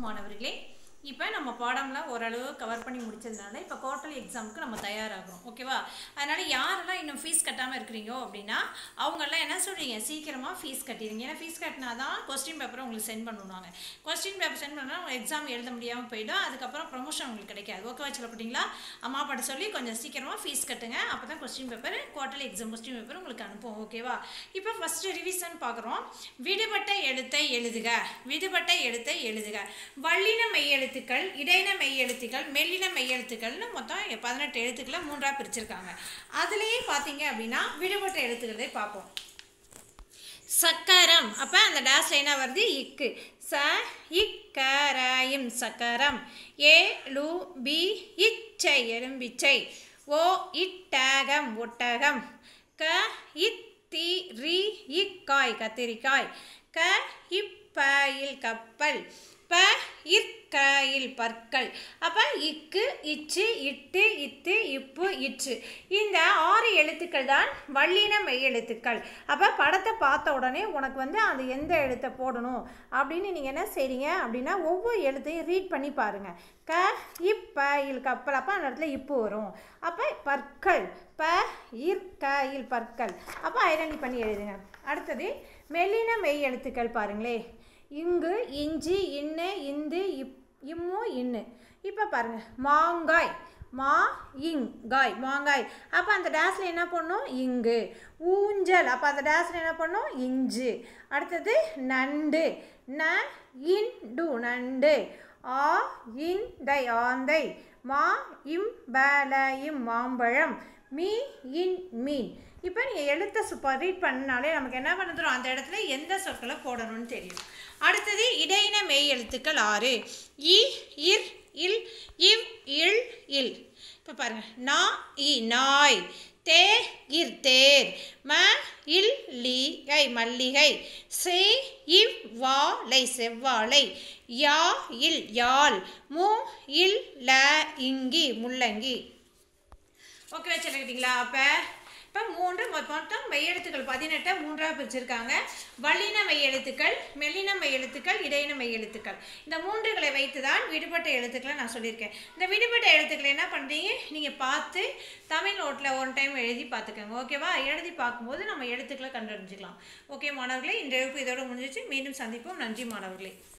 மாணவர்களே இப்போ நம்ம பாடம்லாம் ஓரளவு கவர் பண்ணி முடிச்சதுனால இப்போ குவார்டர்லி எக்ஸாமுக்கு நம்ம தயாராகிறோம் ஓகேவா அதனால் யாரெல்லாம் இன்னும் ஃபீஸ் கட்டாமல் இருக்கிறீங்களோ அப்படின்னா அவங்கெல்லாம் என்ன சொல்கிறீங்க சீக்கிரமாக ஃபீஸ் கட்டிடுங்க ஏன்னா ஃபீஸ் கட்டினா தான் கொஸ்டின் பேப்பரை உங்களுக்கு சென்ட் பண்ணுவாங்க கொஸ்டின் பேப்பர் சென்ட் பண்ணால் உங்கள் எக்ஸாம் எழுத முடியாமல் போயிடும் அதுக்கப்புறம் ப்ரொமோஷன் உங்களுக்கு கிடைக்காது ஓகேவா சொல்லப்பட்டீங்களா அம்மா பாட்ட சொல்லி கொஞ்சம் சீக்கிரமாக ஃபீஸ் கட்டுங்க அப்போ தான் question paper quarterly exam question paper உங்களுக்கு அனுப்புவோம் ஓகேவா இப்போ ஃபஸ்ட்டு ரிவிஷன் பார்க்குறோம் விடுபட்ட எழுத்தை எழுதுக விடுபட்ட எழுத்தை எழுதுக வல்லின மெய்யெழுத்துக்கள் இடையின மெய்யெழுத்துக்கள் மெல்லின மெய்யெழுத்துக்கள்னு மொத்தம் பதினெட்டு எழுத்துக்களை மூன்றாக பிரிச்சிருக்காங்க அதுலேயே பார்த்தீங்க அப்படின்னா விடுபட்ட எழுத்துக்களை பார்ப்போம் சக்கரம் அப்போ அந்த டேஷ் என்ன வருது இக்கு ச இக்கராயும் சக்கரம் ஏ லு பி இச்சை எலும்பிச்சை ஓ இட்டகம் ஒட்டகம் க இத்தி ரி இக்காய் கத்திரிக்காய் க இப்பயில் கப்பல் ப இற்கையில் பற்கள் அப்போ இக்கு இச்சு இட்டு இத்து இப்பு இற்று இந்த ஆறு எழுத்துக்கள் தான் வல்லின மெய் எழுத்துக்கள் அப்போ படத்தை பார்த்த உடனே உனக்கு வந்து அந்த எந்த எழுத்தை போடணும் அப்படின்னு நீங்கள் என்ன செய்றீங்க அப்படின்னா ஒவ்வொரு எழுத்தையும் ரீட் பண்ணி பாருங்கள் க இப்ப இல் கப்பல் அப்போ அந்த இடத்துல இப்பு வரும் அப்போ பற்கள் ப இற்கையில் பற்கள் அப்போ ஐடென்டி பண்ணி எழுதுங்க அடுத்தது மெல்லின மெய் எழுத்துக்கள் பாருங்களே இங்கு இஞ்சி இன்னு இந்து இப் இம்மு இன்னு இப்போ பாருங்கள் மாங்காய் மா இங் காய் மாங்காய் அப்போ அந்த டேஸில் என்ன பண்ணும் இங்கு ஊஞ்சல் அப்போ அந்த டேஸில் என்ன பண்ணும் இஞ்சு அடுத்தது நண்டு ந இண்டு நண்டு ஆ இந்தை ஆந்தை மா இம் பல இம் மாம்பழம் மீ இன் மீன் இப்போ நீங்கள் எழுத்தை சூப்பர் ரீட் பண்ணாலே நமக்கு என்ன பண்ணுறோம் அந்த இடத்துல எந்த சொற்களை போடணும்னு தெரியும் அடுத்தது இடையின மெய் எழுத்துக்கள் ஆறு இ இர் இல் இவ் இல் இல் இப்போ பாருங்கள் நா இ நாய் தே இர் தேர் ம இல் லி கை மல்லிகை சே இவ் வாழை செவ்வாழை யா இல் யாழ் மு இல் ல இங்கி முள்ளங்கி ஓகே வச்சுருக்கீங்களா அப்போ இப்போ மூன்று மொத்தம் மெய்யெழுத்துக்கள் பதினெட்டை மூன்றாக பிரிச்சிருக்காங்க வல்லின மெய்யெழுத்துக்கள் மெல்லின மெய்யெழுத்துக்கள் இடையின மெய்யெழுத்துக்கள் இந்த மூன்றுகளை வைத்து தான் விடுபட்ட எழுத்துக்களை நான் சொல்லியிருக்கேன் இந்த விடுபட்ட எழுத்துக்களை என்ன பண்ணுறீங்க நீங்கள் பார்த்து தமிழ் நோட்டில் ஒன் டைம் எழுதி பார்த்துக்கோங்க ஓகேவா எழுதி பார்க்கும்போது நம்ம எழுத்துக்களை கண்டறிஞ்சிக்கலாம் ஓகே மாணவர்களே இந்த வகுப்பு இதோட முடிஞ்சிச்சு மீண்டும் சந்திப்போம் நன்றி மாணவர்களே